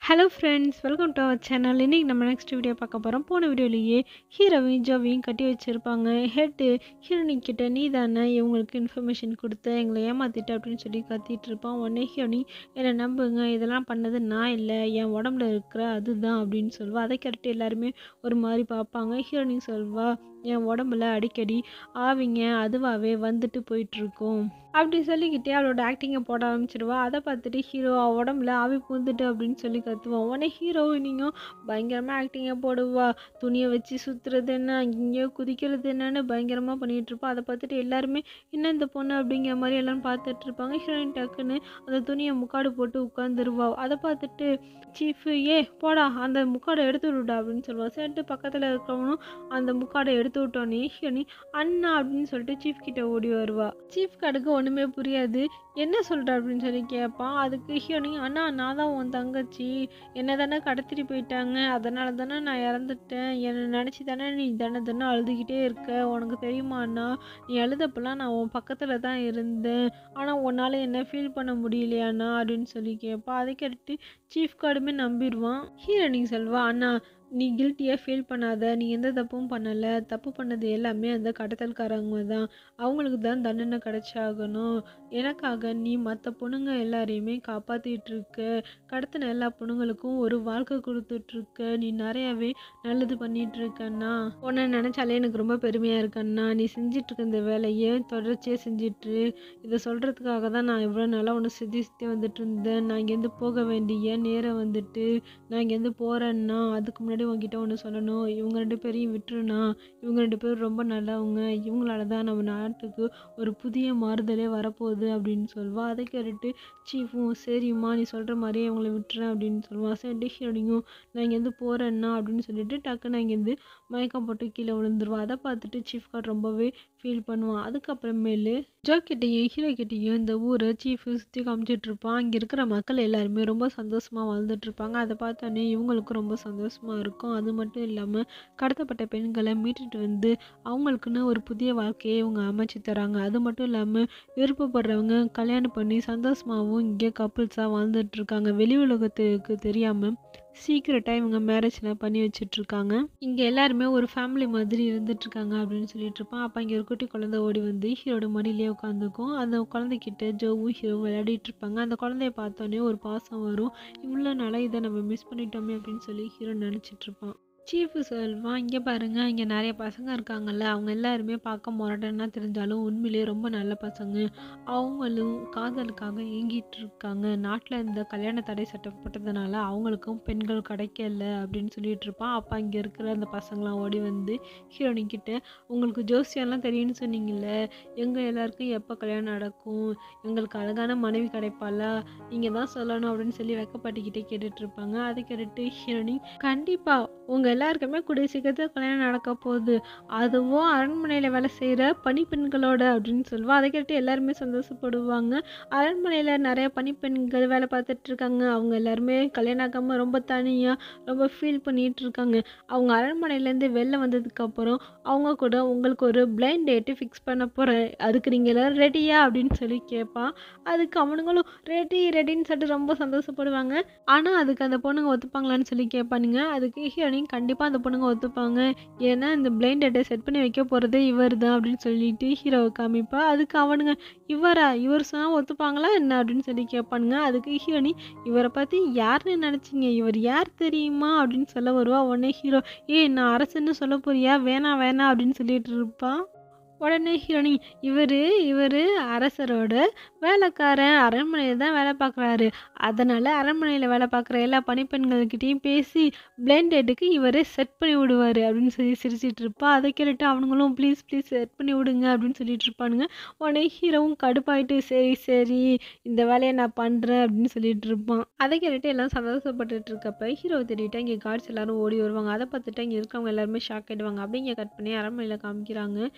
hello friends welcome to our channel இன்றைக்கி நம்ம next video பார்க்க போகிறோம் போன வீடியோலேயே ஹீரோவையும் ஜோவையும் கட்டி வச்சுருப்பாங்க ஹெட்டு ஹீரோனி கிட்ட நீ தானே இவங்களுக்கு இன்ஃபர்மேஷன் கொடுத்த எங்களை ஏமாத்திட்ட அப்படின்னு சொல்லி கத்திட்டு இருப்பான் உடனே ஹீரோனி என்னை நம்புங்க இதெல்லாம் பண்ணது நான் இல்லை என் உடம்புல இருக்கிற அதுதான் அப்படின்னு சொல்லுவா அதை கேட்டு எல்லாருமே ஒரு மாதிரி பார்ப்பாங்க ஹீரோனி சொல்வா என் உடம்புல அடிக்கடி ஆவிங்க அதுவாகவே வந்துட்டு போயிட்டுருக்கும் அப்படி சொல்லிக்கிட்டே அவளோட ஆக்டிங்கை போட ஆரம்பிச்சிடுவா அதை பார்த்துட்டு ஹீரோ அவ உடம்புல ஆவி பூந்துட்டு அப்படின்னு சொல்லி கத்துவான் உடனே ஹீரோ நீங்க பயங்கரமாக ஆக்டிங்கை போடுவா துணியை வச்சு சுற்றுறது என்ன இங்கேயோ குதிக்கிறது என்னன்னு பயங்கரமாக பண்ணிகிட்டு இருப்பா அதை பார்த்துட்டு எல்லாருமே என்ன இந்த பொண்ணு அப்படிங்கிற மாதிரி எல்லாரும் பார்த்துட்டு இருப்பாங்க ஹீரோயின் டக்குன்னு அந்த துணியை முக்காடு போட்டு உட்காந்துருவா அதை பார்த்துட்டு சீஃபு ஏ போடா அந்த முக்காடை எடுத்து விடுடா அப்படின்னு சொல்லுவா சரிட்டு பக்கத்தில் இருக்கிறவனும் அந்த முக்காடை எடுத்து விட்டோன்னே ஹீரோனி அண்ணா அப்படின்னு சொல்லிட்டு சீஃப் கிட்ட ஓடி வருவா சீஃப் கார்டுக்கு ஒன்றுமே புரியாது என்ன சொல்கிற அப்படின்னு சொல்லி கேட்பான் அதுக்கு ஹியோனி அண்ணா நான் தான் உன் தங்கச்சி என்ன தானே கடத்திட்டு போயிட்டாங்க அதனால தானே நான் இறந்துட்டேன் என்னை நினச்சி தானே நீ தானே தானே அழுதுகிட்டே இருக்க உனக்கு தெரியுமா அண்ணா நீ அழுதப்பெல்லாம் நான் உன் பக்கத்தில் தான் இருந்தேன் ஆனால் உன்னால் என்ன ஃபீல் பண்ண முடியலையாண்ணா அப்படின்னு சொல்லி கேட்பான் அதை கேட்டுட்டு சீஃப் கார்டுமே நம்பிடுவான் ஹீரோனி சொல்வா அண்ணா நீ கில்ட்டியாக ஃபீல் பண்ணாத நீ எந்த தப்பும் பண்ணலை தப்பு பண்ணது எல்லாமே அந்த கடத்தல்காரங்க தான் அவங்களுக்கு தான் தண்டனை கிடைச்சாகணும் எனக்காக நீ மற்ற பொண்ணுங்க எல்லாரையுமே காப்பாற்றிட்டு இருக்க கடத்தின எல்லா பொண்ணுங்களுக்கும் ஒரு வாழ்க்கை கொடுத்துட்ருக்க நீ நிறையாவே நல்லது பண்ணிட்டு இருக்கண்ணா உன்னை நினச்சாலே எனக்கு ரொம்ப பெருமையாக இருக்கண்ணா நீ செஞ்சிட்டு இருக்க இந்த வேலையை தொடர்ச்சியாக செஞ்சிட்டு இதை சொல்கிறதுக்காக தான் நான் இவ்வளோ நாளாக உன்னை சுற்றி சுற்றி வந்துட்டு இருந்தேன் நான் இங்கேருந்து போக வேண்டிய நேரம் வந்துட்டு நான் இங்கேருந்து போகிறேன்னா அதுக்கு முன்னாடி உங்ககிட்ட ஒன்று சொல்லணும் இவங்க ரெண்டு பேரையும் விட்டுருண்ணா இவங்க ரெண்டு பேரும் ரொம்ப நல்லவங்க இவங்களால தான் நம்ம நாட்டுக்கு ஒரு புதிய மாறுதலே வரப்போகுது அப்படின்னு சொல்வா அதை கேட்டுட்டு சீஃபும் சரிம்மா நீ சொல்கிற மாதிரியே இவங்களை விட்டுறேன் அப்படின்னு சொல்லுவான் சரி ஹீரோனியும் நான் இங்கேருந்து போகிறேன்னா அப்படின்னு சொல்லிட்டு டக்குன்னு இங்கேருந்து மயக்கம் போட்டு கீழே விழுந்துருவா அதை பார்த்துட்டு சீஃப் கார்டு ரொம்பவே ஃபீல் பண்ணுவான் அதுக்கப்புறமேலு ஜோ கிட்டேயும் ஹீரோ கிட்டேயும் இந்த ஊரை சீஃப் சுற்றி காமிச்சிட்டு இருப்பான் இங்கே இருக்கிற மக்கள் எல்லாருமே ரொம்ப சந்தோஷமாக வாழ்ந்துட்டு இருப்பாங்க அதை பார்த்தோன்னே இவங்களுக்கும் ரொம்ப சந்தோஷமாக இருக்கும் அது மட்டும் இல்லாமல் கடத்தப்பட்ட பெண்களை மீட்டுட்டு வந்து அவங்களுக்குன்னு ஒரு புதிய வாழ்க்கையை இவங்க அமைச்சு தராங்க அது மட்டும் இல்லாமல் விருப்பப்படுறவங்க கல்யாணம் பண்ணி சந்தோஷமாகவும் இங்கே கப்புள்ஸாக வாழ்ந்துட்டு இருக்காங்க வெளி உலகத்துக்கு தெரியாமல் சீக்கிரட்டாக இவங்க மேரேஜ்லாம் பண்ணி வச்சிட்ருக்காங்க இங்கே எல்லாருமே ஒரு ஃபேமிலி மாதிரி இருந்துட்டுருக்காங்க அப்படின்னு சொல்லிட்டு இருப்பான் அப்போ இங்கே ஒரு குட்டி குழந்தை ஓடி வந்து ஹீரோட மடியிலே உட்காந்துக்கும் அந்த குழந்தைகிட்ட ஜோவும் ஹீரோ விளையாடிட்டு இருப்பாங்க அந்த குழந்தைய பார்த்தோன்னே ஒரு பாசம் வரும் இவ்வளோ நாளாக இதை நம்ம மிஸ் பண்ணிட்டோமே அப்படின்னு சொல்லி ஹீரோ நினச்சிட்டு இருப்பான் சீஃபு சொல்வான் இங்கே பாருங்க இங்கே நிறைய பசங்க இருக்காங்கல்ல அவங்க எல்லாருமே பார்க்க முரட்டன்னா தெரிஞ்சாலும் உண்மையிலேயே ரொம்ப நல்ல பசங்க அவங்களும் காதலுக்காக ஏங்கிட்டு இருக்காங்க நாட்டில் இந்த கல்யாண தடை சட்டம் போட்டதுனால அவங்களுக்கும் பெண்கள் கிடைக்கல அப்படின்னு சொல்லிட்டு இருப்பான் அப்போ இங்கே இருக்கிற அந்த பசங்களாம் ஓடி வந்து ஹீரோனி கிட்ட உங்களுக்கு ஜோசியெல்லாம் தெரியும்னு சொன்னீங்கல்ல எங்கள் எல்லாருக்கும் எப்போ கல்யாணம் நடக்கும் எங்களுக்கு அழகான மனைவி கிடைப்பாளா நீங்கள் தான் சொல்லணும் அப்படின்னு சொல்லி வெக்கப்பட்டுக்கிட்டே கேட்டுட்டு இருப்பாங்க அதை கேட்டுட்டு ஹீரோனி கண்டிப்பாக உங்கள் எல்லாருக்குமே கூடிய சீக்கிரத்தில் கல்யாணம் நடக்க போகுது அதுவும் அரண்மனையில் வேலை செய்கிற பணிப்பெண்களோட அப்படின்னு சொல்லுவா அதை கேட்டு எல்லாருமே சந்தோஷப்படுவாங்க அரண்மனையில் நிறைய பணிப்பெண்கள் வேலை பார்த்துட்டு இருக்காங்க அவங்க எல்லாருமே கல்யாணம் ஆகாமல் ரொம்ப தனியாக ரொம்ப ஃபீல் பண்ணிட்டு இருக்காங்க அவங்க அரண்மனையிலேருந்து வெளில வந்ததுக்கப்புறம் அவங்க கூட உங்களுக்கு ஒரு பிளைண்ட் டேட்டு ஃபிக்ஸ் பண்ண போகிறேன் அதுக்கு நீங்கள் எல்லோரும் ரெடியா அப்படின்னு சொல்லி கேட்பான் அதுக்கு அவனுங்களும் ரெடி ரெடின்னு சொல்லிட்டு ரொம்ப சந்தோஷப்படுவாங்க ஆனால் அதுக்கு அந்த பொண்ணுங்க ஒத்துப்பாங்களான்னு சொல்லி கேட்பானுங்க அதுக்கு ஹீரோனிங் கண்டிப்பாக அந்த பொண்ணுங்க ஒத்துப்பாங்க ஏன்னா இந்த பிளைண்ட் டேட்டை செட் பண்ணி வைக்க போகிறதே இவர் தான் அப்படின்னு சொல்லிட்டு ஹீரோவை காமிப்பா அதுக்கு அவனுங்க இவரா இவர் சொன்னால் ஒத்துப்பாங்களா என்ன அப்படின்னு சொல்லி கேட்பானுங்க அதுக்கு ஹீரோனி இவரை பற்றி யாருன்னு நினச்சிங்க இவர் யார் தெரியுமா அப்படின்னு சொல்ல வருவா உடனே ஹீரோ ஏ நான் அரசுன்னு சொல்ல போறியா வேணாம் வேணாம் அப்படின்னு சொல்லிட்டு இருப்பான் உடனே ஹீரோனி இவர் இவர் அரசரோட வேலைக்காரன் அரண்மனையில் தான் வேலை பார்க்குறாரு அதனால் அரண்மனையில் வேலை பார்க்குற எல்லா பணிப்பெண்கள்கிட்டையும் பேசி பிளைண்ட் டேட்டுக்கு இவரே செட் பண்ணி விடுவார் அப்படின்னு சொல்லி சிரிச்சிட்டு இருப்பா அதை கேட்டுட்டு அவனுங்களும் ப்ளீஸ் ப்ளீஸ் செட் பண்ணி விடுங்க அப்படின்னு சொல்லிட்டு இருப்பானுங்க உடனே ஹீரோவும் கடுப்பாயிட்டு சரி சரி இந்த வேலையை நான் பண்ணுறேன் அப்படின்னு சொல்லிட்டு இருப்பான் அதை கேட்டுட்டு எல்லாம் சந்தோஷப்பட்டுட்டு இருக்கப்ப ஹீரோவை தேடிட்டு இங்கே கார்ட்ஸ் எல்லாரும் ஓடி வருவாங்க அதை பார்த்துட்டு இங்கே இருக்கிறவங்க எல்லாருமே ஷாக் ஆகிடுவாங்க அப்படிங்க கட் பண்ணி அரண்மனையில் காமிக்கிறாங்க சீஃப்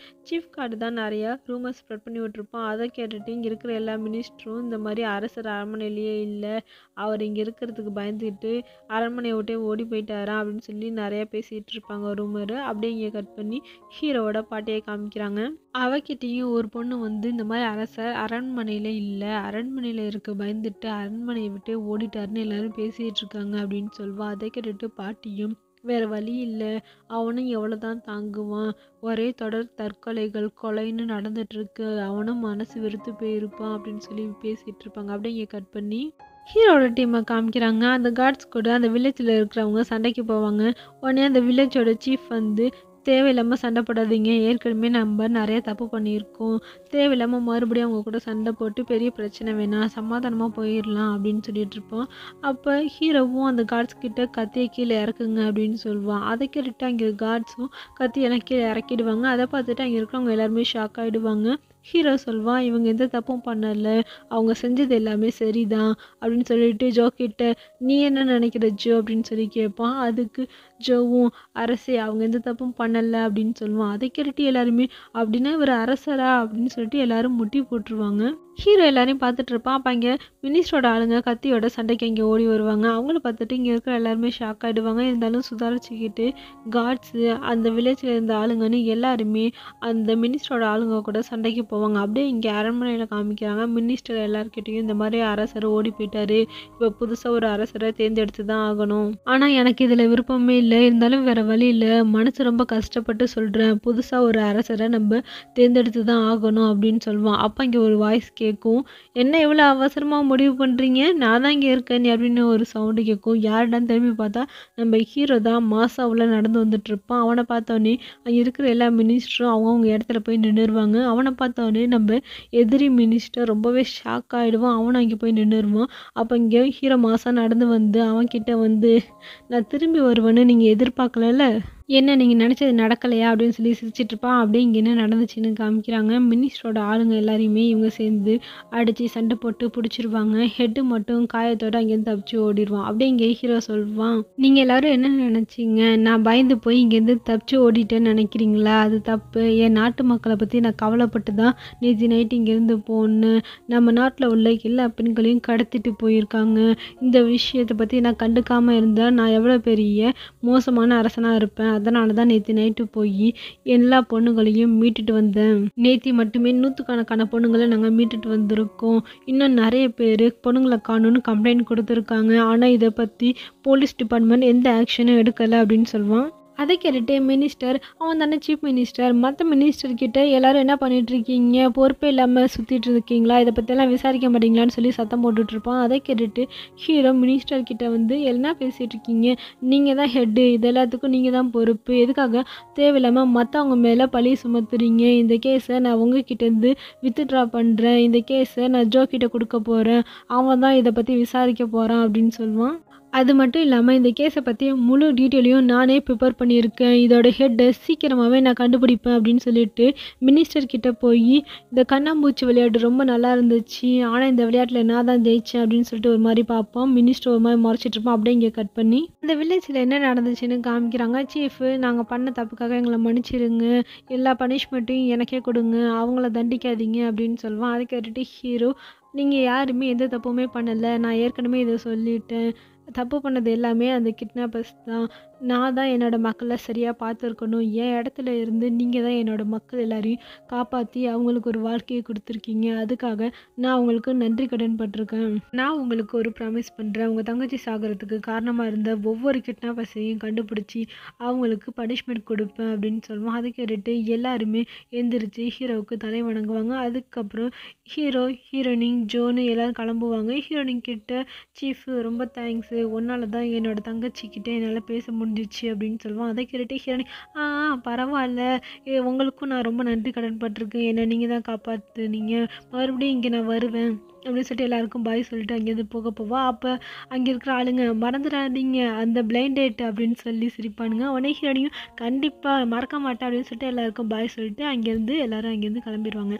கார்டு தான் நிறையா ரூமர் ஸ்ப்ரெட் பண்ணி விட்ருப்பான் அதை கேட்டுட்டு இங்கே இருக்கிற எல்லா மினிஸ்டரும் இந்த மாதிரி அரசர் அரண்மனையிலேயே இல்லை அவர் இங்கே இருக்கிறதுக்கு பயந்துக்கிட்டு அரண்மனையை விட்டே ஓடி போயிட்டாராம் அப்படின்னு சொல்லி நிறையா பேசிகிட்டு இருப்பாங்க ரூமரு அப்படியே இங்கே கட் பண்ணி ஹீரோவோட பாட்டியை காமிக்கிறாங்க அவகிட்டேயும் ஒரு பொண்ணு வந்து இந்த மாதிரி அரசர் அரண்மனையில் இல்லை அரண்மனையில் இருக்க பயந்துட்டு அரண்மனையை விட்டே ஓடிட்டாருன்னு எல்லாரும் பேசிகிட்டு இருக்காங்க அப்படின்னு சொல்வா அதை கேட்டுட்டு பாட்டியும் வேற வழி இல்லை அவனும் எவ்வளோதான் தாங்குவான் ஒரே தொடர் தற்கொலைகள் கொலைன்னு நடந்துட்டு இருக்கு அவனும் மனசு வெறுத்து போயிருப்பான் அப்படின்னு சொல்லி பேசிட்டு இருப்பாங்க அப்படியே இங்கே கட் பண்ணி ஹீரோட டீமை காமிக்கிறாங்க அந்த கார்ட்ஸ் கூட அந்த வில்லேஜில் இருக்கிறவங்க சண்டைக்கு போவாங்க உடனே அந்த வில்லேஜோட சீஃப் வந்து தேவையில்லாமல் சண்டை போடாதீங்க ஏற்கனவே நம்ம நிறைய தப்பு பண்ணியிருக்கோம் தேவையில்லாமல் மறுபடியும் அவங்க கூட சண்டை போட்டு பெரிய பிரச்சனை வேணாம் சமாதானமாக போயிடலாம் அப்படின்னு சொல்லிட்டு இருப்போம் அப்போ ஹீரோவும் அந்த கார்ட்ஸ் கிட்ட கத்தியை கீழே இறக்குங்க அப்படின்னு சொல்லுவான் அதை கேட்டுட்டு அங்கே கார்ட்ஸும் கத்தியெல்லாம் கீழே இறக்கிடுவாங்க அதை பார்த்துட்டு அங்கே இருக்கிறவங்க எல்லாருமே ஷாக் ஆகிடுவாங்க ஹீரோ சொல்வான் இவங்க எந்த தப்பும் பண்ணல அவங்க செஞ்சது எல்லாமே சரிதான் அப்படின்னு சொல்லிட்டு ஜோ கிட்ட நீ என்ன நினைக்கிற ஜோ அப்படின்னு சொல்லி கேட்பான் அதுக்கு ஜோவும் அரசே அவங்க எந்த தப்பும் பண்ணல அப்படின்னு சொல்லுவான் அதை கேட்டுட்டு எல்லாருமே அப்படின்னா இவர் அரசரா அப்படின்னு சொல்லிட்டு எல்லாரும் முட்டி போட்டுருவாங்க ஹீரோ எல்லாரையும் பார்த்துட்டு இருப்பான் அப்போ இங்கே மினிஸ்டரோட ஆளுங்க கத்தியோட சண்டைக்கு இங்கே ஓடி வருவாங்க அவங்கள பார்த்துட்டு இங்கே இருக்கிற எல்லாருமே ஷாக் ஆகிடுவாங்க இருந்தாலும் சுதாரிச்சுக்கிட்டு காட்ஸு அந்த வில்லேஜில் இருந்த ஆளுங்கன்னு எல்லாருமே அந்த மினிஸ்டரோட ஆளுங்க கூட சண்டைக்கு போவாங்க அப்படியே இங்கே அரண்மனையில் காமிக்கிறாங்க மினிஸ்டர் எல்லார்கிட்டையும் இந்த மாதிரி அரசர் ஓடி போயிட்டாரு இப்போ புதுசாக ஒரு அரசரை தேர்ந்தெடுத்து தான் ஆகணும் ஆனால் எனக்கு இதில் விருப்பமே இல்லை இருந்தாலும் வேற வழி இல்லை மனசு ரொம்ப கஷ்டப்பட்டு சொல்கிறேன் புதுசாக ஒரு அரசரை நம்ம தேர்ந்தெடுத்து தான் ஆகணும் அப்படின்னு சொல்லுவான் அப்போ இங்கே ஒரு வாய்ஸ் கேட்கும் என்ன இவ்வளோ அவசரமாக முடிவு பண்ணுறீங்க நான் தான் இங்கே இருக்கேன் அப்படின்னு ஒரு சவுண்டு கேட்கும் யாருடான்னு திரும்பி பார்த்தா நம்ம ஹீரோ தான் மாசாவில் நடந்து வந்துட்டு இருப்பான் அவனை பார்த்தோன்னே அங்கே இருக்கிற எல்லா மினிஸ்டரும் அவங்கவுங்க இடத்துல போய் நின்றுருவாங்க அவனை பார்த்தோன்னே நம்ம எதிரி மினிஸ்டர் ரொம்பவே ஷாக் ஆகிடுவான் அவனும் அங்கே போய் நின்றுருவான் அப்போ இங்கே ஹீரோ மாசா நடந்து வந்து அவன்கிட்ட வந்து நான் திரும்பி வருவேன்னு நீங்கள் எதிர்பார்க்கலல்ல என்ன நீங்கள் நினச்சது நடக்கலையா அப்படின்னு சொல்லி சிரிச்சிட்டு இருப்பான் அப்படியே இங்கே என்ன நடந்துச்சுன்னு காமிக்கிறாங்க மினிஸ்டரோட ஆளுங்க எல்லாரையுமே இவங்க சேர்ந்து அடித்து சண்டை போட்டு பிடிச்சிருவாங்க ஹெட்டு மட்டும் காயத்தோட அங்கேருந்து தப்பிச்சு ஓடிடுவான் அப்படியே இங்கே ஹீரோ சொல்லுவான் நீங்கள் எல்லாரும் என்ன நினச்சிங்க நான் பயந்து போய் இங்கேருந்து தப்பிச்சு ஓடிட்டேன்னு நினைக்கிறீங்களா அது தப்பு என் நாட்டு மக்களை பற்றி நான் கவலைப்பட்டு தான் நேற்று நைட்டு இங்கேருந்து போனேன் நம்ம நாட்டில் உள்ள எல்லா பெண்களையும் கடத்திட்டு போயிருக்காங்க இந்த விஷயத்தை பற்றி நான் கண்டுக்காமல் இருந்தால் நான் எவ்வளோ பெரிய மோசமான அரசனாக இருப்பேன் அதனால தான் நேற்று நைட்டு போய் எல்லா பொண்ணுங்களையும் மீட்டுட்டு வந்தேன் நேத்தி மட்டுமே நூற்றுக்கணக்கான பொண்ணுங்களை நாங்கள் மீட்டுட்டு வந்திருக்கோம் இன்னும் நிறைய பேர் பொண்ணுங்களை காணும்னு கம்ப்ளைண்ட் கொடுத்துருக்காங்க ஆனால் இதை பற்றி போலீஸ் டிபார்ட்மெண்ட் எந்த ஆக்ஷனும் எடுக்கலை அப்படின்னு சொல்லுவான் அதை கேட்டுட்டு மினிஸ்டர் அவன் தானே சீஃப் மினிஸ்டர் மற்ற மினிஸ்டர் கிட்ட எல்லாரும் என்ன பண்ணிட்டு இருக்கீங்க பொறுப்பே இல்லாமல் சுற்றிட்டு இருக்கீங்களா இதை பற்றியெல்லாம் விசாரிக்க மாட்டீங்களான்னு சொல்லி சத்தம் போட்டுட்டு இருப்பான் அதை கேட்டுட்டு ஹீரோ மினிஸ்டர் கிட்ட வந்து என்ன பேசிட்டு இருக்கீங்க நீங்கள் தான் ஹெட்டு இது எல்லாத்துக்கும் நீங்கள் தான் பொறுப்பு எதுக்காக தேவையில்லாமல் மற்றவங்க மேலே பழி சுமத்துறீங்க இந்த கேஸை நான் உங்ககிட்டேருந்து வித்ட்ரா பண்ணுறேன் இந்த கேஸை நான் ஜோ கிட்ட கொடுக்க போகிறேன் அவன் தான் இதை பற்றி விசாரிக்க போகிறான் அப்படின்னு சொல்லுவான் அது மட்டும் இல்லாமல் இந்த கேஸை பற்றி முழு டீட்டெயிலையும் நானே ப்ரிப்பேர் பண்ணியிருக்கேன் இதோட ஹெட்டை சீக்கிரமாகவே நான் கண்டுபிடிப்பேன் அப்படின்னு சொல்லிட்டு மினிஸ்டர் கிட்ட போய் இந்த கண்ணாம்பூச்சி விளையாட்டு ரொம்ப நல்லா இருந்துச்சு ஆனால் இந்த விளையாட்டில் நான் தான் ஜெயிச்சேன் அப்படின்னு சொல்லிட்டு ஒரு மாதிரி பார்ப்போம் மினிஸ்டர் ஒரு மாதிரி முறைச்சிட்டு இருப்போம் அப்படியே இங்கே கட் பண்ணி இந்த வில்லேஜில் என்ன நடந்துச்சுன்னு காமிக்கிறாங்க சீஃப் நாங்கள் பண்ண தப்புக்காக எங்களை மன்னிச்சிடுங்க எல்லா பனிஷ்மெண்ட்டையும் எனக்கே கொடுங்க அவங்கள தண்டிக்காதீங்க அப்படின்னு சொல்லுவான் அதை கேட்டுட்டு ஹீரோ நீங்கள் யாருமே எந்த தப்புமே பண்ணலை நான் ஏற்கனவே இதை சொல்லிட்டேன் தப்பு பண்ணது எல்லாமே அந்த கிட்னாப்பர்ஸ் தான் நான் தான் என்னோடய மக்களை சரியாக பார்த்துருக்கணும் என் இடத்துல இருந்து நீங்கள் தான் என்னோடய மக்கள் எல்லாரையும் காப்பாற்றி அவங்களுக்கு ஒரு வாழ்க்கையை கொடுத்துருக்கீங்க அதுக்காக நான் உங்களுக்கு நன்றி கடன் பட்டிருக்கேன் நான் உங்களுக்கு ஒரு ப்ராமிஸ் பண்ணுறேன் உங்கள் தங்கச்சி சாகிறதுக்கு காரணமாக இருந்த ஒவ்வொரு கிட்னாப்பர்ஸையும் கண்டுபிடிச்சி அவங்களுக்கு பனிஷ்மெண்ட் கொடுப்பேன் அப்படின்னு சொல்லுவோம் அதை கேட்டுட்டு எல்லாருமே எந்திரிச்சு ஹீரோவுக்கு தலை வணங்குவாங்க அதுக்கப்புறம் ஹீரோ ஹீரோயினிங் ஜோனு எல்லோரும் கிளம்புவாங்க ஹீரோயினிங் கிட்ட சீஃப் ரொம்ப தேங்க்ஸு உன்னால தான் என்னோட தங்கச்சி கிட்ட என்னால் பேச முடிஞ்சிச்சு அப்படின்னு சொல்லுவான் அதை கேட்டுட்டு ஹீரோனி ஆ ஆ, பரவாயில்ல ஏ, உங்களுக்கும் நான் ரொம்ப நன்றி கடன் பட்டிருக்கேன் என்னை நீங்கள் தான் காப்பாற்றுனீங்க மறுபடியும் இங்கே நான் வருவேன் அப்படின்னு சொல்லிட்டு எல்லாருக்கும் பாய் சொல்லிட்டு அங்கேருந்து போக போவா அப்போ அங்கே இருக்கிற ஆளுங்க மறந்துடாதீங்க அந்த பிளைண்ட் டேட் அப்படின்னு சொல்லி சிரிப்பானுங்க உடனே ஹீரோனியும் கண்டிப்பாக மறக்க மாட்டேன் அப்படின்னு சொல்லிட்டு எல்லாருக்கும் பாய் சொல்லிட்டு அங்கேருந்து எல்லாரும் அங்கேருந்து கிளம்பிடுவாங்க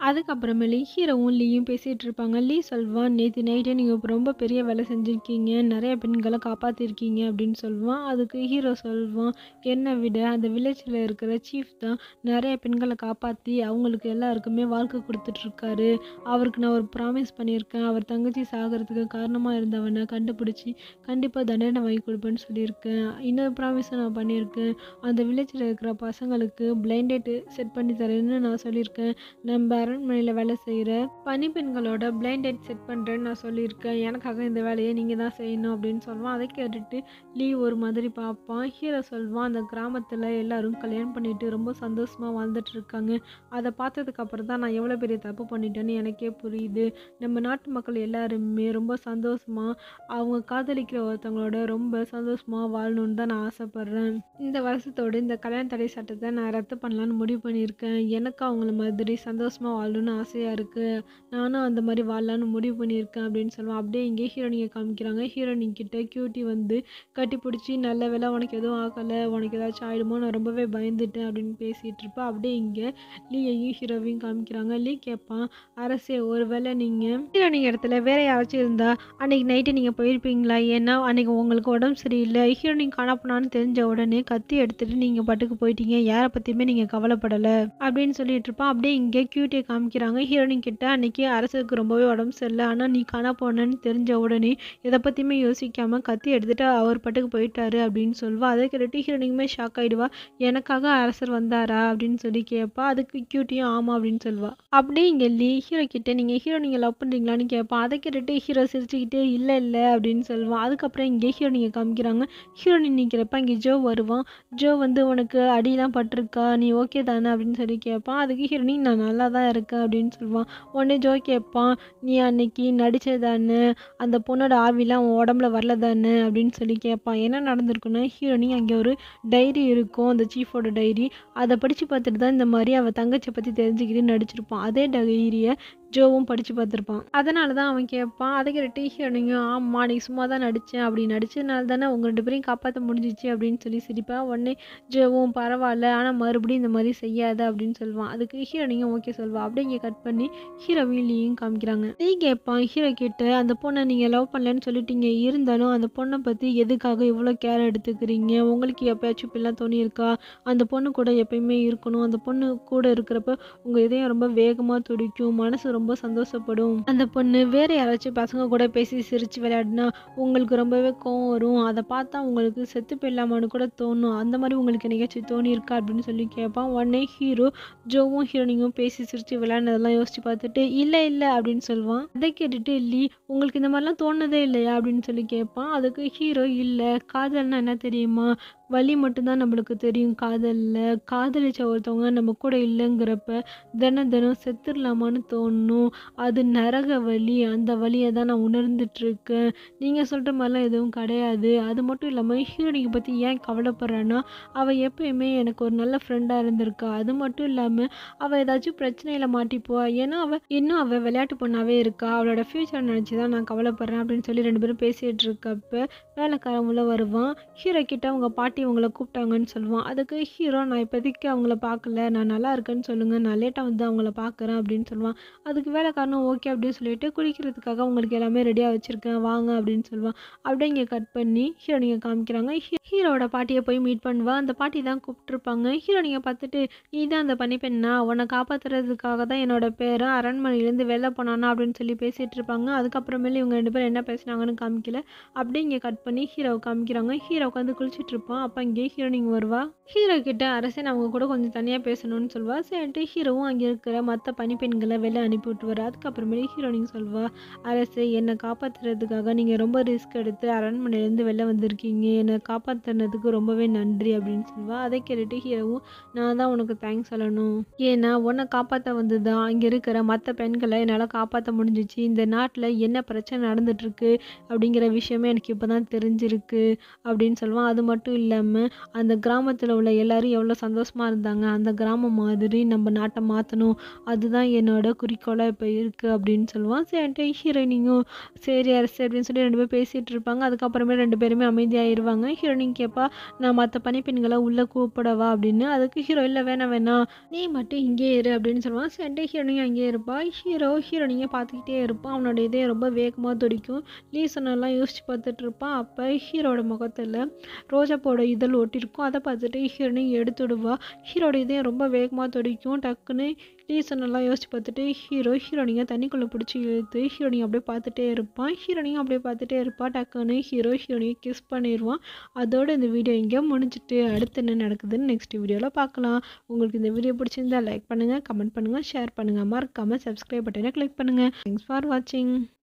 அதுக்கப்புறமேலே ஹீரோவும் லீயும் பேசிகிட்டு இருப்பாங்க லீ சொல்வான் நேற்று நைட்டே நீங்கள் ரொம்ப பெரிய வேலை செஞ்சுருக்கீங்க நிறைய பெண்களை காப்பாற்றிருக்கீங்க அப்படின்னு சொல்லுவான் அதுக்கு ஹீரோ சொல்வான் என்னை விட அந்த வில்லேஜில் இருக்கிற சீஃப் தான் நிறைய பெண்களை காப்பாற்றி அவங்களுக்கு எல்லாருக்குமே வாழ்க்கை கொடுத்துட்ருக்காரு அவருக்கு நான் ஒரு ப்ராமிஸ் பண்ணியிருக்கேன் அவர் தங்கச்சி சாகிறதுக்கு காரணமாக இருந்தவனை கண்டுபிடிச்சி கண்டிப்பாக தண்டனை வாங்கி கொடுப்பேன்னு சொல்லியிருக்கேன் இன்னொரு ப்ராமிஸும் நான் பண்ணியிருக்கேன் அந்த வில்லேஜில் இருக்கிற பசங்களுக்கு பிளைண்ட் டேட்டு செட் பண்ணி தரேன்னு நான் சொல்லியிருக்கேன் நம்ம அரண்மனையில் வேலை செய்கிற பனிப்பெண்களோட பிளைண்ட் டேட் செட் பண்ணுறேன்னு நான் சொல்லியிருக்கேன் எனக்காக இந்த வேலையை நீங்கள் தான் செய்யணும் அப்படின்னு சொல்லுவான் அதை கேட்டுட்டு லீ ஒரு மாதிரி பார்ப்பான் ஹீரோ சொல்வான் அந்த கிராமத்தில் எல்லாரும் கல்யாணம் பண்ணிட்டு ரொம்ப சந்தோஷமாக வாழ்ந்துட்டு இருக்காங்க அதை பார்த்ததுக்கு அப்புறம் தான் நான் எவ்வளோ பெரிய தப்பு பண்ணிட்டேன்னு எனக்கே புரியுது நம்ம நாட்டு மக்கள் எல்லாருமே ரொம்ப சந்தோஷமாக அவங்க காதலிக்கிற ஒருத்தவங்களோட ரொம்ப சந்தோஷமாக வாழணும்னு தான் நான் ஆசைப்பட்றேன் இந்த வருஷத்தோட இந்த கல்யாண தடை சட்டத்தை நான் ரத்து பண்ணலான்னு முடிவு பண்ணியிருக்கேன் எனக்கு அவங்கள மாதிரி சந்தோஷமாக வாழணும்னு ஆசையாக இருக்குது நானும் அந்த மாதிரி வாழலான்னு முடிவு பண்ணியிருக்கேன் அப்படின்னு சொல்லுவான் அப்படியே இங்கே ஹீரோனியை காமிக்கிறாங்க ஹீரோனின் கிட்ட கியூட்டி வந்து கட்டி பிடிச்சி நல்ல வேலை உனக்கு எதுவும் ஆகலை உனக்கு ஏதாச்சும் ஆகிடுமோ நான் ரொம்பவே பயந்துட்டேன் அப்படின்னு பேசிகிட்டு இருப்பேன் அப்படியே இங்கே லீயையும் ஹீரோவையும் காமிக்கிறாங்க லீ கேட்பான் அரசே ஒரு வேளை நீங்கள் ஹீரோனிங் இடத்துல வேற யாராச்சும் இருந்தா அன்னைக்கு நைட்டு நீங்கள் போயிருப்பீங்களா ஏன்னா அன்னைக்கு உங்களுக்கு உடம்பு சரியில்லை ஹீரோனிங் காணப்போனான்னு தெரிஞ்ச உடனே கத்தி எடுத்துட்டு நீங்கள் பாட்டுக்கு போயிட்டீங்க யாரை பற்றியுமே நீங்கள் கவலைப்படலை அப்படின்னு சொல்லிட்டு இருப்பான் அப்படியே இங்கே கியூட்டியை காமிக்கிறாங்க ஹீரோனின் கிட்ட அன்னைக்கு அரசுக்கு ரொம்பவே உடம்பு சரியில்லை ஆனால் நீ காண போனேன்னு தெரிஞ்ச உடனே எதை பற்றியுமே யோசிக்காம கத்தி எடுத்துட்டு அவர் பாட்டுக்கு போயிட்டாரு அப்படின்னு சொல்லுவா அதை கேட்டுட்டு ஹீரோனிக்குமே ஷாக் ஆயிடுவா எனக்காக அரசர் வந்தாரா அப்படின்னு சொல்லி கேட்பா அதுக்கு கியூட்டியும் ஆமாம் அப்படின்னு சொல்லுவா அப்படியே இங்கே லீ ஹீரோ கிட்ட நீங்கள் ஹீரோ நீங்கள் லவ் பண்ணுறீங்களான்னு கேட்பான் அதை கேட்டுட்டு ஹீரோ சிரிச்சுக்கிட்டே இல்லை இல்லை அப்படின்னு சொல்லுவான் அதுக்கப்புறம் இங்கே ஹீரோ நீங்கள் காமிக்கிறாங்க ஹீரோனின் நிற்கிறப்ப இங்கே ஜோ வருவான் ஜோ வந்து உனக்கு அடியெலாம் பட்டிருக்கா நீ ஓகே தானே அப்படின்னு சொல்லி கேட்பான் அதுக்கு ஹீரோனின் நான் நல்லா தான் இருக்கேன் அப்படின்னு சொல்லுவான் உடனே ஜோ கேட்பான் நீ அன்னைக்கு நடிச்சதானே அந்த பொண்ணோட ஆவிலாம் அவன் உடம்புல வரல தானே அப்படின்னு சொல்லி கேட்பான் என்ன நடந்திருக்குன்னா ஹீரோனி அங்கே ஒரு டைரி இருக்கும் அந்த சீஃபோட டைரி அதை படித்து பார்த்துட்டு தான் இந்த மாதிரி அவள் தங்கச்சியை பற்றி தெரிஞ்சுக்கிட்டு நடிச்சிருப்பான் அதே டைரியை ஜோவும் படித்து பார்த்துருப்பான் அதனால தான் அவன் கேட்பான் அதை கேட்டு ஹீரோனிங்க ஆமாம் நீ சும்மா தான் நடித்தேன் அப்படி நடிச்சதுனால தானே உங்கள் ரெண்டு பேரையும் காப்பாற்ற முடிஞ்சிச்சு அப்படின்னு சொல்லி சிரிப்பான் உடனே ஜோவும் பரவாயில்ல ஆனால் மறுபடியும் இந்த மாதிரி செய்யாத அப்படின்னு சொல்லுவான் அதுக்கு ஹீரோனியும் ஓகே சொல்லுவான் அப்படியே இங்கே கட் பண்ணி ஹீரோவையும் லீயும் காமிக்கிறாங்க நீ கேட்பான் ஹீரோ கிட்ட அந்த பொண்ணை நீங்கள் லவ் பண்ணலன்னு சொல்லிட்டீங்க இருந்தாலும் அந்த பொண்ணை பற்றி எதுக்காக இவ்வளோ கேர் எடுத்துக்கிறீங்க உங்களுக்கு எப்பயாச்சும் இப்படிலாம் தோணியிருக்கா அந்த பொண்ணு கூட எப்பயுமே இருக்கணும் அந்த பொண்ணு கூட இருக்கிறப்ப உங்கள் இதயம் ரொம்ப வேகமாக துடிக்கும் மனசு ரொம்ப சந்தோஷப்படும் அந்த பொண்ணு வேற யாராச்சும் பசங்க கூட பேசி சிரிச்சு விளையாடினா உங்களுக்கு ரொம்பவே கோவம் வரும் அதை பார்த்தா உங்களுக்கு செத்து போயிடலாமான்னு கூட தோணும் அந்த மாதிரி உங்களுக்கு என்னைக்காச்சும் தோணியிருக்கா அப்படின்னு சொல்லி கேட்பான் உடனே ஹீரோ ஜோவும் ஹீரோனிங்கும் பேசி சிரிச்சு விளையாடினதெல்லாம் யோசிச்சு பார்த்துட்டு இல்லை இல்லை அப்படின்னு சொல்லுவான் அதை கேட்டுட்டு இல்லி உங்களுக்கு இந்த மாதிரிலாம் தோணுதே இல்லையா அப்படின்னு சொல்லி கேட்பான் அதுக்கு ஹீரோ இல்லை காதல்னா என்ன தெரியுமா வலி மட்டும்தான் நம்மளுக்கு தெரியும் காதலில் காதலிச்ச ஒருத்தவங்க நம்ம கூட இல்லைங்கிறப்ப தினம் தினம் செத்துடலாமான்னு தோணும் அது நரக வலி அந்த வலியை தான் நான் உணர்ந்துட்டுருக்கேன் நீங்கள் சொல்கிற மாதிரிலாம் எதுவும் கிடையாது அது மட்டும் இல்லாமல் ஹீரோனிக்கு பற்றி ஏன் கவலைப்படுறான்னா அவள் எப்பயுமே எனக்கு ஒரு நல்ல ஃப்ரெண்டாக இருந்திருக்கா அது மட்டும் இல்லாமல் அவள் ஏதாச்சும் பிரச்சனையில் மாட்டிப்போவா ஏன்னா அவள் இன்னும் அவள் விளையாட்டு பொண்ணாவே இருக்கா அவளோட ஃப்யூச்சர் நினச்சி தான் நான் கவலைப்படுறேன் அப்படின்னு சொல்லி ரெண்டு பேரும் பேசிகிட்டு இருக்கப்ப வேலைக்காரன் உள்ள வருவான் ஹீரோ கிட்ட அவங்க பாட்டி உங்களை கூப்பிட்டாங்கன்னு சொல்லுவான் அதுக்கு ஹீரோ நான் இப்போதைக்கு அவங்கள பார்க்கல நான் நல்லா இருக்கேன்னு சொல்லுங்கள் நான் லேட்டாக வந்து அவங்கள பார்க்குறேன் அப்படின்னு சொல்லுவான் அதுக்கு வேலைக்காரனும் ஓகே அப்படின்னு சொல்லிட்டு குளிக்கிறதுக்காக உங்களுக்கு எல்லாமே ரெடியாக வச்சுருக்கேன் வாங்க அப்படின்னு சொல்லுவான் அப்படியே இங்கே கட் பண்ணி ஹீரோனிங்க காமிக்கிறாங்க ஹீ- ஹீரோவோட பாட்டியை போய் மீட் பண்ணுவா அந்த பாட்டி தான் கூப்பிட்டுருப்பாங்க ஹீரோனிங்க பார்த்துட்டு நீ தான் அந்த பனிப்பெண்ணா உன்னை காப்பாற்றுறதுக்காக தான் என்னோட பேரை அரண்மனையிலேருந்து வெளில போனானா அப்படின்னு சொல்லி பேசிகிட்டு இருப்பாங்க அதுக்கப்புறமேல இவங்க ரெண்டு பேரும் என்ன பேசுனாங்கன்னு காமிக்கல அப்படியே இங்கே கட் பண்ணி ஹீரோவை காமிக்கிறாங்க ஹீரோ உட்காந்து குளிச்சுட்டு இருப்பான் அப்போ இங்கே ஹீரோனிங் வருவா ஹீரோ கிட்ட அரசன் அவங்க கூட கொஞ்சம் தனியாக பேசணும்னு சொல்வா சரின்ட்டு ஹீரோவும் அங்கே இருக்கிற மற்ற பனிப்பெண்களை வெளில அனுப்பி விட்டுருவாரு அதுக்கப்புறமேலே ஹீரோனிங் சொல்வா அரசு என்னை காப்பாற்றுறதுக்காக நீங்கள் ரொம்ப ரிஸ்க் எடுத்து அரண்மனையிலேருந்து வெளில வந்திருக்கீங்க என்னை காப்பாற்றுனதுக்கு ரொம்பவே நன்றி அப்படின்னு சொல்வா அதை கேட்டுட்டு ஹீரோவும் நான் தான் உனக்கு தேங்க்ஸ் சொல்லணும் ஏன்னா உன்னை காப்பாற்ற வந்து தான் இங்கே இருக்கிற மற்ற பெண்களை என்னால் காப்பாற்ற முடிஞ்சிச்சு இந்த நாட்டில் என்ன பிரச்சனை நடந்துட்டுருக்கு அப்படிங்கிற விஷயமே எனக்கு இப்போ தான் தெரிஞ்சிருக்கு அப்படின்னு சொல்லுவான் அது மட்டும் இல்லை இல்லாமல் அந்த கிராமத்தில் உள்ள எல்லாரும் எவ்வளோ சந்தோஷமாக இருந்தாங்க அந்த கிராமம் மாதிரி நம்ம நாட்டை மாற்றணும் அதுதான் என்னோட குறிக்கோளாக இப்போ இருக்குது அப்படின்னு சொல்லுவான் சரின்ட்டு ஹீரோயினியும் சரி அரசு அப்படின்னு சொல்லி ரெண்டு பேரும் பேசிகிட்டு இருப்பாங்க அதுக்கப்புறமே ரெண்டு பேருமே அமைதியாகிடுவாங்க ஹீரோயினிங் கேட்பா நான் மற்ற பனிப்பெண்களை உள்ளே கூப்பிடவா அப்படின்னு அதுக்கு ஹீரோ இல்லை வேணாம் வேணாம் நீ மட்டும் இங்கே இரு அப்படின்னு சொல்லுவான் சரின்ட்டு ஹீரோனியும் அங்கேயே இருப்பா ஹீரோ ஹீரோனியை பார்த்துக்கிட்டே இருப்பான் அவனோட இதே ரொம்ப வேகமாக துடிக்கும் லீசனெல்லாம் யோசிச்சு பார்த்துட்டு இருப்பான் அப்போ ஹீரோட முகத்தில் ரோஜாப்போட இதழ் ஒட்டியிருக்கும் அதை பார்த்துட்டு ஹீரோனி எடுத்துடுவா ஹீரோட இதயம் ரொம்ப வேகமாக துடிக்கும் டக்குன்னு லீசனெல்லாம் யோசிச்சு பார்த்துட்டு ஹீரோ ஹீரோனியை தண்ணிக்குள்ளே பிடிச்சி இழுத்து ஹீரோனியை அப்படியே பார்த்துட்டே இருப்பான் ஹீரோனியும் அப்படியே பார்த்துட்டே இருப்பா டக்குன்னு ஹீரோ ஹீரோனியை கிஸ் பண்ணிடுவான் அதோட இந்த வீடியோ இங்கே முடிஞ்சிட்டு அடுத்து என்ன நடக்குதுன்னு நெக்ஸ்ட் வீடியோவில் பார்க்கலாம் உங்களுக்கு இந்த வீடியோ பிடிச்சிருந்தா லைக் பண்ணுங்கள் கமெண்ட் பண்ணுங்கள் ஷேர் பண்ணுங்கள் மறக்காமல் சப்ஸ்கிரைப் பட்டனை கிளிக் பண்ணுங்கள் தேங்க்ஸ் ஃபார் வாட்சிங்